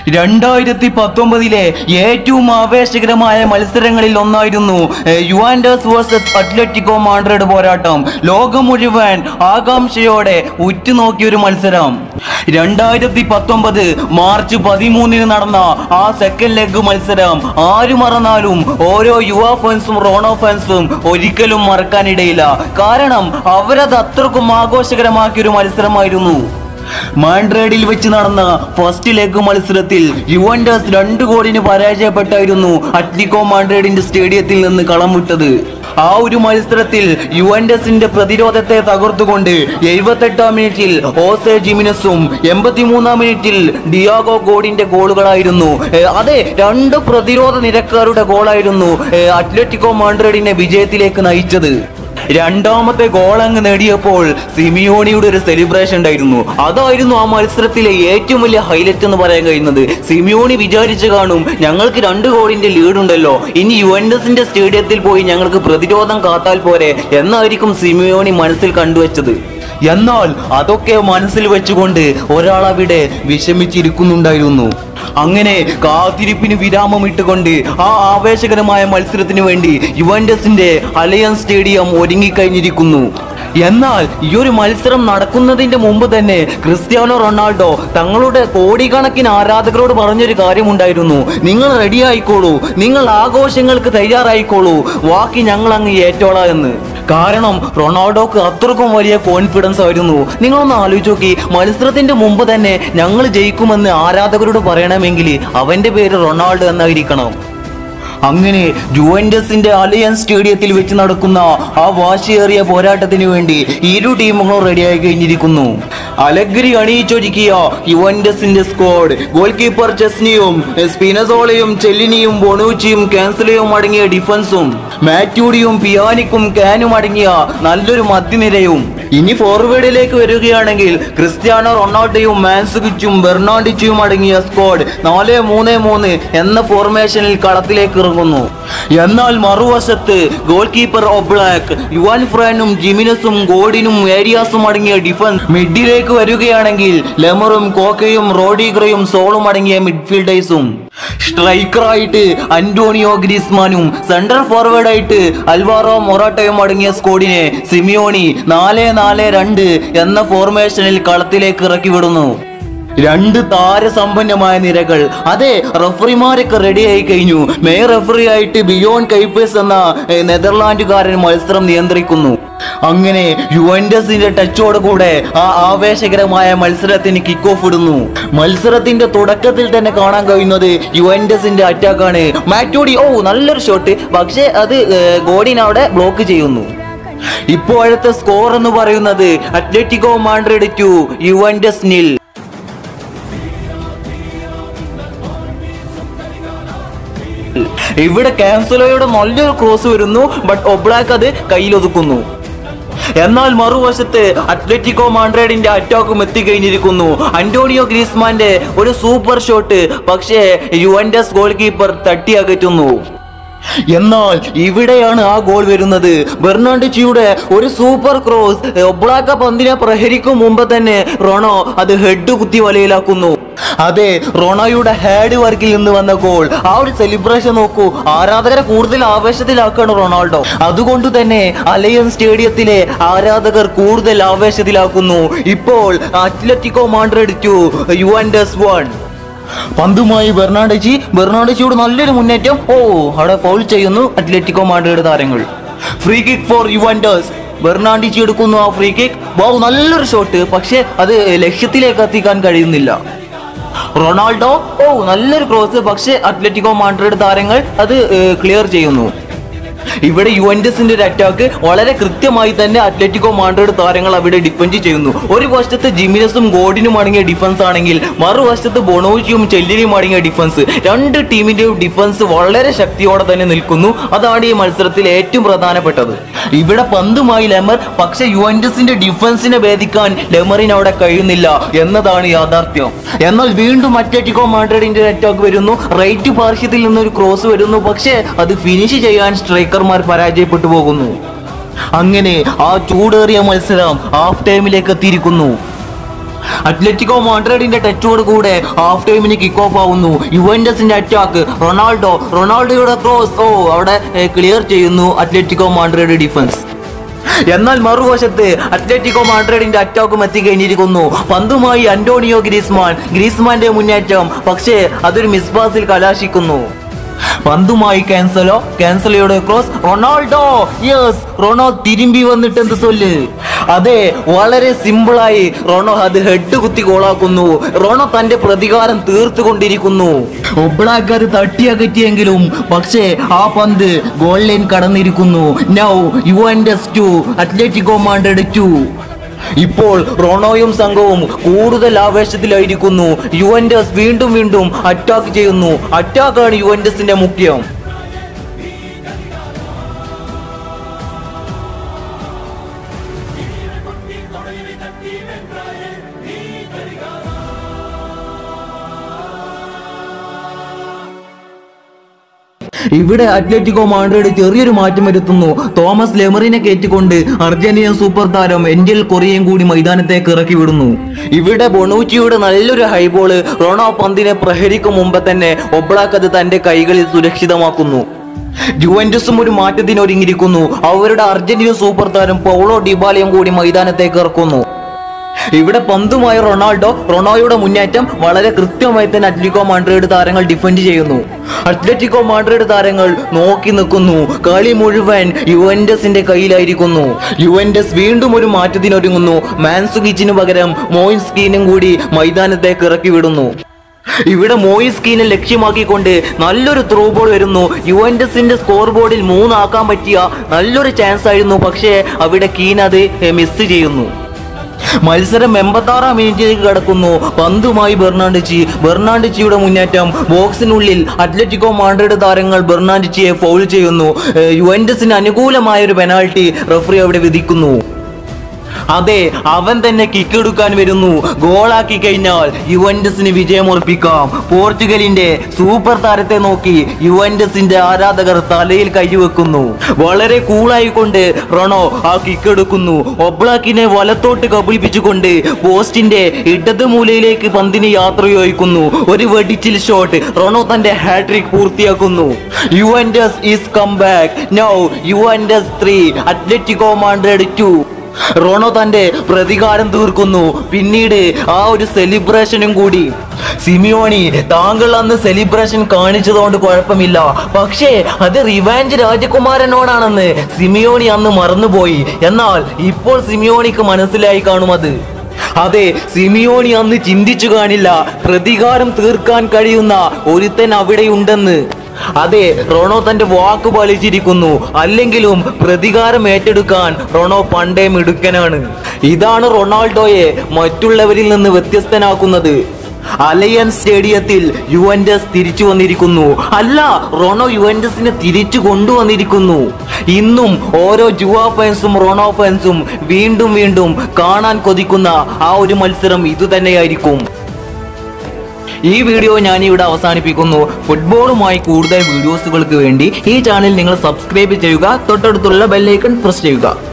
രണ്ടായിരത്തി പത്തൊമ്പതിലെ ഏറ്റവും ആവേശകരമായ മത്സരങ്ങളിൽ ഒന്നായിരുന്നു ഏഹ്, യുവാൻഡേഴ്സ് വേഴ്സസ് അത്ലറ്റിക്കോ മാഡ്രിഡ് പോരാട്ടം ലോകം മുഴുവൻ ആകാംക്ഷയോടെ ഉറ്റുനോക്കിയ ഒരു മത്സരം രണ്ടായിരത്തി പത്തൊമ്പത് മാർച്ച് പതിമൂന്നിന് നടന്ന ആ സെക്കൻഡ് ലെഗ് മത്സരം ആര് മറന്നാലും ഓരോ യുവ ഫാൻസും റോണോ ഫാൻസും ഒരിക്കലും മറക്കാനിടയില്ല കാരണം അവരത് അത്രക്കും ആഘോഷകരമാക്കിയ ഒരു മത്സരമായിരുന്നു മാൻഡ്രേഡിൽ വെച്ച് നടന്ന ഫസ്റ്റ് ലെഗ് മത്സരത്തിൽ യുവൻഡസ് രണ്ട് ഗോളിന് പരാജയപ്പെട്ടായിരുന്നു അറ്റ്ലിക്കോ മാൻഡ്രേഡിന്റെ സ്റ്റേഡിയത്തിൽ നിന്ന് കളം വിട്ടത് ആ ഒരു മത്സരത്തിൽ യുവൻഡസിന്റെ പ്രതിരോധത്തെ തകർത്തുകൊണ്ട് എഴുപത്തെട്ടാം മിനിറ്റിൽ ഓസെ ജിമിനസും എൺപത്തിമൂന്നാം മിനിറ്റിൽ ഡിയാഗോ ഗോഡിന്റെ ഗോളുകളായിരുന്നു ഏ, അതെ രണ്ട് പ്രതിരോധ നിരക്കാരുടെ ഗോളായിരുന്നു ഏ, അത്ലറ്റിക്കോ മാൻഡ്രേഡിനെ വിജയത്തിലേക്ക് നയിച്ചത് രണ്ടാമത്തെ ഗോൾ അങ്ങ് നേടിയപ്പോൾ സിമിയോണിയുടെ ഒരു സെലിബ്രേഷൻ ഉണ്ടായിരുന്നു അതായിരുന്നു ആ മത്സരത്തിലെ ഏറ്റവും വലിയ ഹൈലൈറ്റ് എന്ന് പറയാൻ കഴിയുന്നത് സിമിയോണി വിചാരിച്ചു കാണും ഞങ്ങൾക്ക് രണ്ട് ഗോളിന്റെ ലീഡ് ഉണ്ടല്ലോ ഇനി യുവൻഡസിന്റെ സ്റ്റേഡിയത്തിൽ പോയി ഞങ്ങൾക്ക് പ്രതിരോധം കാത്താൽ പോരെ എന്നായിരിക്കും സിമിയോണി മനസ്സിൽ കണ്ടുവച്ചത് എന്നാൽ അതൊക്കെ മനസ്സിൽ വെച്ചുകൊണ്ട് ഒരാൾ അവിടെ വിഷമിച്ചിരിക്കുന്നുണ്ടായിരുന്നു അങ്ങനെ കാത്തിരിപ്പിന് വിരാമം ഇട്ടുകൊണ്ട് ആ ആവേശകരമായ മത്സരത്തിന് വേണ്ടി യുവൻഡസിന്റെ അലയൻസ് സ്റ്റേഡിയം ഒരുങ്ങിക്കഴിഞ്ഞിരിക്കുന്നു എന്നാൽ ഈ ഒരു മത്സരം നടക്കുന്നതിന്റെ മുമ്പ് തന്നെ ക്രിസ്ത്യാനോ റൊണാൾഡോ തങ്ങളുടെ കോടിക്കണക്കിന് ആരാധകരോട് പറഞ്ഞൊരു കാര്യമുണ്ടായിരുന്നു നിങ്ങൾ റെഡി ആയിക്കോളൂ നിങ്ങൾ ആഘോഷങ്ങൾക്ക് തയ്യാറായിക്കോളൂ ബാക്കി ഞങ്ങൾ അങ്ങ് ഏറ്റോളാം എന്ന് കാരണം റൊണാൾഡോക്ക് അത്രക്കും വലിയ കോൺഫിഡൻസ് ആയിരുന്നു നിങ്ങളൊന്ന് ആലോചിച്ച് നോക്കി മത്സരത്തിന്റെ മുമ്പ് തന്നെ ഞങ്ങൾ ജയിക്കുമെന്ന് ആരാധകരോട് പറയണമെങ്കിൽ അവന്റെ പേര് റൊണാൾഡോ എന്നായിരിക്കണം അങ്ങനെ ജുവൻഡസിന്റെ അലയൻസ് സ്റ്റേഡിയത്തിൽ വെച്ച് നടക്കുന്ന ആ വാശിയേറിയ പോരാട്ടത്തിന് വേണ്ടി ഇരു ടീമുകളും റെഡിയായി കഴിഞ്ഞിരിക്കുന്നു അലഗ്രി അണിയിച്ചൊരുക്കിയ യുവൻഡസിന്റെ സ്ക്വാഡ് ഗോൾ കീപ്പർ ചെസ്നിയും സ്പിനസോളയും ചെല്ലിനിയും ബൊണൂച്ചിയും കാൻസലയും അടങ്ങിയ ഡിഫൻസും മാറ്റ്യൂഡിയും പിയാനിക്കും കാനും അടങ്ങിയ നല്ലൊരു മധ്യനിരയും ഇനി ഫോർവേഡിലേക്ക് വരികയാണെങ്കിൽ ക്രിസ്ത്യാനോ റൊണാൾഡോയും മാൻസുകിച്ചും ബെർണാഡിച്ചും അടങ്ങിയ സ്ക്വാഡ് നാല് മൂന്ന് മൂന്ന് എന്ന ഫോർമേഷനിൽ കളത്തിലേക്ക് ഇറങ്ങുന്നു എന്നാൽ മറുവശത്ത് ഗോൾ കീപ്പർ ഒബ്ലാക്ക് യുവാൻ ഫ്രാനും ജിമിനസും ഗോഡിനും ഏരിയാസും അടങ്ങിയ ഡിഫൻസ് മിഡിലേക്ക് വരികയാണെങ്കിൽ ലെമറും കോക്കയും റോഡിഗ്രയും സോളും അടങ്ങിയ മിഡ്ഫീൽഡേഴ്സും സ്ട്രൈക്കറായിട്ട് അന്റോണിയോ ഗ്രീസ്മാനും സെൻട്രൽ ഫോർവേഡായിട്ട് അൽവാറോ മൊറാട്ടയും അടങ്ങിയ സ്കോഡിനെ സിമിയോണി നാല് നാല് രണ്ട് എന്ന ഫോർമേഷനിൽ കളത്തിലേക്ക് ഇറക്കി വിടുന്നു രണ്ട് താരസമ്പന്നമായ നിരകൾ അതെ റഫറിമാരൊക്കെ റെഡി ആയി കഴിഞ്ഞു മേ റഫറി ആയിട്ട് ബിയോൺ കൈപ്പേഴ്സ് എന്ന ഏ, നെതർലാൻഡുകാരൻ മത്സരം നിയന്ത്രിക്കുന്നു അങ്ങനെ യുവൻഡസിന്റെ ടച്ചോട് കൂടെ ആ ആവേശകരമായ മത്സരത്തിന് കിക്ക് ഓഫ് ഇടുന്നു മത്സരത്തിന്റെ തുടക്കത്തിൽ തന്നെ കാണാൻ കഴിയുന്നത് യുവൻഡസിന്റെ അറ്റാക്കാണ് മാറ്റോടി ഓ നല്ലൊരു ഷോട്ട് പക്ഷേ അത് ഏ, ഗോഡിനെ അവിടെ ബ്ലോക്ക് ചെയ്യുന്നു ഇപ്പോഴത്തെ സ്കോർ എന്ന് പറയുന്നത് അത്ലറ്റിക്കോ മാൻഡ്രിഡ് ടു യുവൻഡസ് നിൽ ഇവിടെ കാൻസലോയുടെ നല്ലൊരു ക്രോസ് വരുന്നു ബട്ട് ഒബ്ലാക്ക് അത് കയ്യിലൊതുക്കുന്നു എന്നാൽ മറുവശത്ത് അത്ലറ്റിക്കോ മാൻഡ്രേഡിന്റെ അറ്റാക്കും എത്തിക്കഴിഞ്ഞിരിക്കുന്നു അന്റോണിയോ ഗ്രീസ്മാന്റെ ഒരു സൂപ്പർ ഷോട്ട് പക്ഷേ യുവൻഡസ് ഗോൾ കീപ്പർ തട്ടി അകറ്റുന്നു എന്നാൽ ഇവിടെയാണ് ആ ഗോൾ വരുന്നത് ബെർണാണ്ടിച്ചിയുടെ ഒരു സൂപ്പർ ക്രോസ് ഒബ്ലാക്ക പന്തിനെ പ്രഹരിക്കും മുമ്പ് തന്നെ റൊണോ അത് ഹെഡ് കുത്തി വലയിലാക്കുന്നു അതെ റൊണോയുടെ ഹാഡ് വർക്കിൽ നിന്ന് വന്ന ഗോൾ ആ ഒരു സെലിബ്രേഷൻ നോക്കൂ ആരാധകരെ കൂടുതൽ ആവേശത്തിലാക്കാണ് റൊണാൾഡോ അതുകൊണ്ട് തന്നെ അലയൻസ് സ്റ്റേഡിയത്തിലെ ആരാധകർ കൂടുതൽ ആവേശത്തിലാക്കുന്നു ഇപ്പോൾ Atletico Madrid two Juventus one പന്തുമായി ബെർണാഡച്ചി ബെർണാഡച്ചിയോട് നല്ലൊരു മുന്നേറ്റം ഓ അവിടെ ഫൗൾ ചെയ്യുന്നു അത്ലറ്റിക്കോ മാഡ്രിഡ് താരങ്ങൾ free kick for Juventus Bernardeschi എടുക്കുന്നു ആ ഫ്രീ കിക്ക് വൗ നല്ലൊരു ഷോട്ട് പക്ഷേ അത് ലക്ഷ്യത്തിലേക്ക് എത്തിക്കാൻ കഴിയുന്നില്ല റൊണാൾഡോ ഓ നല്ലൊരു ക്രോസ് പക്ഷേ അത്ലറ്റിക്കോ മാഡ്രിഡ് താരങ്ങൾ അത് ക്ലിയർ ചെയ്യുന്നു ഇവിടെ യുവൻഡസിന്റെ ഒരു അറ്റാക്ക് വളരെ കൃത്യമായി തന്നെ അത്ലറ്റിക്കോ മാഡ്രിഡ് താരങ്ങൾ അവിടെ ഡിഫെൻഡ് ചെയ്യുന്നു ഒരു വശത്ത് ജിമിനസും ഗോഡിനും അടങ്ങിയ ഡിഫൻസ് ആണെങ്കിൽ മറുവശത്ത് ബൊണോച്ചിയും ചെല്ലിനും അടങ്ങിയ ഡിഫൻസ് രണ്ട് ടീമിന്റെയും ഡിഫൻസ് വളരെ ശക്തിയോടെ തന്നെ നിൽക്കുന്നു അതാണ് ഈ മത്സരത്തിൽ ഏറ്റവും പ്രധാനപ്പെട്ടത് ഇവിടെ പന്തുമായി ലെമർ പക്ഷെ യുവൻഡസിന്റെ ഡിഫൻസിനെ ഭേദിക്കാൻ ലെമറിന് അവിടെ കഴിയുന്നില്ല എന്നതാണ് യാഥാർത്ഥ്യം എന്നാൽ വീണ്ടും അത്ലറ്റിക്കോ മാഡ്രിഡിന്റെ അറ്റാക്ക് വരുന്നു റൈറ്റ് പാർശ്വത്തിൽ നിന്നൊരു ക്രോസ് വരുന്നു പക്ഷേ അത് ഫിനിഷ് ചെയ്യാൻ സ്ട്രൈക്കർമാർ പരാജയപ്പെട്ടു പോകുന്നു അങ്ങനെ ആ ചൂടേറിയ മത്സരം ഹാഫ് ടൈമിലേക്ക് എത്തിയിരിക്കുന്നു അത്ലറ്റിക്കോ മാഡ്രിഡിന്റെ ടച്ചോട് കൂടെ ഹാഫ് ടൈമിന് കിക്ക് ഓഫ് ആവുന്നു യുവന്റസിന്റെ അറ്റാക്ക് റൊണാൾഡോ റൊണാൾഡോയുടെ ക്രോസ് ഓ അവിടെ ക്ലിയർ ചെയ്യുന്നു അത്ലറ്റിക്കോ മാഡ്രിഡ് ഡിഫൻസ് എന്നാൽ മറുവശത്ത് അത്ലറ്റിക്കോ മാഡ്രിഡിന്റെ അറ്റാക്കും എത്തിക്കഴിഞ്ഞിരിക്കുന്നു പന്തുമായി അന്റോണിയോ ഗ്രീസ്മാൻ ഗ്രീസ്മാന്റെ മുന്നേറ്റം പക്ഷേ അതൊരു മിസ്പാസിൽ കലാശിക്കുന്നു പന്തുമായി ക്യാൻസലോ ക്യാൻസലോയുടെ ക്രോസ് റൊണാൾഡോ യെസ് റൊണോ തിരുമ്പി വന്നിട്ട് എന്ത് സൊല്ല് അതെ വളരെ സിമ്പിളായി റൊണോ അത് ഹെഡ് കുത്തി ഗോളാക്കുന്നു റൊണോ തന്റെ പ്രതികാരം തീർത്തുകൊണ്ടിരിക്കുന്നു ഒബ്ലാക്ക് അത് തട്ടിയകറ്റിയെങ്കിലും പക്ഷേ ആ പന്ത് ഗോൾ ലൈൻ കടന്നിരിക്കുന്നു now Juventus two Atletico Madrid two ഇപ്പോൾ റോണോയും സംഘവും കൂടുതൽ ആവേശത്തിലായിരിക്കുന്നു യുവന്റസ് വീണ്ടും വീണ്ടും അറ്റാക്ക് ചെയ്യുന്നു അറ്റാക്കാണ് യുവന്റസിന്റെ മുഖ്യം ഇവിടെ അത്ലറ്റിക്കോ മാഡ്രിഡ് ചെറിയൊരു മാറ്റം വരുത്തുന്നു തോമസ് ലെമറിനെ കയറ്റിക്കൊണ്ട് അർജന്റീന സൂപ്പർ താരം എൻജൽ കൊറിയയും കൂടി മൈതാനത്തേക്ക് ഇറക്കി വിടുന്നു ഇവിടെ ബൊണൂച്ചിയുടെ നല്ലൊരു ഹൈബോള് റോണോ പന്തിനെ പ്രഹരിക്കും മുമ്പ് തന്നെ ഒബ്ലാക്ക് അത് തന്റെ കൈകളിൽ സുരക്ഷിതമാക്കുന്നു ജുവന്റസും ഒരു മാറ്റത്തിന് ഒരുങ്ങിയിരിക്കുന്നു അവരുടെ അർജന്റീന സൂപ്പർ താരം പൗളോ ഡിബാലയും കൂടി മൈതാനത്തേക്ക് ഇറക്കുന്നു ഇവിടെ പന്തുമായ റൊണാൾഡോ റൊണോയുടെ മുന്നേറ്റം വളരെ കൃത്യമായി തന്നെ അത്ലറ്റിക്കോ മാഡ്രിഡ് താരങ്ങൾ ഡിഫെൻഡ് ചെയ്യുന്നു അത്ലറ്റിക്കോ മാഡ്രിഡ് താരങ്ങൾ നോക്കി നിൽക്കുന്നു കളി മുഴുവൻ യുവന്റസിന്റെ കയ്യിലായിരിക്കുന്നു യുവന്റസ് വീണ്ടും ഒരു മാറ്റത്തിനൊരുങ്ങുന്നു മാൻസുകിച്ചിന് പകരം മോയിൻസ്കീനും കൂടി മൈതാനത്തേക്ക് ഇറക്കി വിടുന്നു ഇവിടെ മോയിസ്കീനെ ലക്ഷ്യമാക്കിക്കൊണ്ട് നല്ലൊരു ത്രൂ ബോൾ വരുന്നു യുവന്റസിന്റെ സ്കോർ ബോർഡിൽ മൂന്നാക്കാൻ പറ്റിയ നല്ലൊരു ചാൻസ് ആയിരുന്നു പക്ഷേ അവിടെ കീൻ അത് മിസ് ചെയ്യുന്നു മത്സരം എൺപത്താറാം മിനിറ്റിലേക്ക് കടക്കുന്നു പന്തുമായി ബെർണാണ്ടിച്ചി ബെർണാണ്ടിച്ചിയുടെ മുന്നേറ്റം ബോക്സിനുള്ളിൽ അത്ലറ്റിക്കോ മാഡ്രിഡ് താരങ്ങൾ ബെർണാണ്ടിച്ചിയെ ഫൗൾ ചെയ്യുന്നു ഏഹ് യുവന്റസിന് അനുകൂലമായ ഒരു പെനാൾട്ടി റഫറി അവിടെ വിധിക്കുന്നു അതെ അവൻ തന്നെ കിക്ക് എടുക്കാൻ വരുന്നു ഗോളാക്കി കഴിഞ്ഞാൽ യുവന്റസിന് വിജയം ഉറപ്പിക്കാം പോർച്ചുഗലിന്റെ സൂപ്പർ താരത്തെ നോക്കി യുവന്റസിന്റെ ആരാധകർ തലയിൽ കൈവെക്കുന്നു വളരെ കൂളായിക്കൊണ്ട് റൊണോ ആ കിക്ക് എടുക്കുന്നു ഒബ്ലാക്കിനെ വലത്തോട്ട് കബളിപ്പിച്ചുകൊണ്ട് പോസ്റ്റിന്റെ ഇടത് മൂലയിലേക്ക് പന്തിന് യാത്ര ചോദിക്കുന്നു ഒരു വെടിച്ചിൽ ഷോട്ട് റൊണോ തന്റെ ഹാട്രിക് പൂർത്തിയാക്കുന്നു Juventus is come back now Juventus three Atletico Madrid two Rono തന്റെ പ്രതികാരം തീർക്കുന്നു പിന്നീട് ആ ഒരു സെലിബ്രേഷനും കൂടി സിമിയോണി താങ്കൾ അന്ന് സെലിബ്രേഷൻ കാണിച്ചതുകൊണ്ട് കുഴപ്പമില്ല പക്ഷേ അത് റിവാഞ്ച് രാജകുമാരനോടാണെന്ന് സിമിയോണി അന്ന് മറന്നുപോയി എന്നാൽ ഇപ്പോൾ സിമിയോണിക്ക് മനസ്സിലായി കാണും അത് അതെ സിമിയോണി അന്ന് ചിന്തിച്ചു കാണില്ല പ്രതികാരം തീർക്കാൻ കഴിയുന്ന ഒരുത്തൻ അവിടെയുണ്ടെന്ന് അതെ റോണോ തന്റെ വാക്ക് പാലിച്ചിരിക്കുന്നു അല്ലെങ്കിലും പ്രതികാരം ഏറ്റെടുക്കാൻ റോണോ പണ്ടേ മിടുക്കനാണ് ഇതാണ് റൊണാൾഡോയെ മറ്റുള്ളവരിൽ നിന്ന് വ്യത്യസ്തനാക്കുന്നത് അലയൻസ് സ്റ്റേഡിയത്തിൽ യുവന്റസ് തിരിച്ചു വന്നിരിക്കുന്നു അല്ല റോണോ യുവന്റസിനെ തിരിച്ചു കൊണ്ടുവന്നിരിക്കുന്നു ഇന്നും ഓരോ ജുവ ഫാൻസും റോണോ ഫാൻസും വീണ്ടും വീണ്ടും കാണാൻ കൊതിക്കുന്ന ആ ഒരു മത്സരം ഇതുതന്നെയായിരിക്കും ഈ വീഡിയോ ഞാൻ ഇവിടെ അവസാനിപ്പിക്കുന്നു ഫുട്ബോളുമായി കൂടുതൽ വീഡിയോസുകൾക്ക് വേണ്ടി ഈ ചാനൽ നിങ്ങൾ സബ്സ്ക്രൈബ് ചെയ്യുക തൊട്ടടുത്തുള്ള ബെല്ലൈക്കൺ പ്രസ് ചെയ്യുക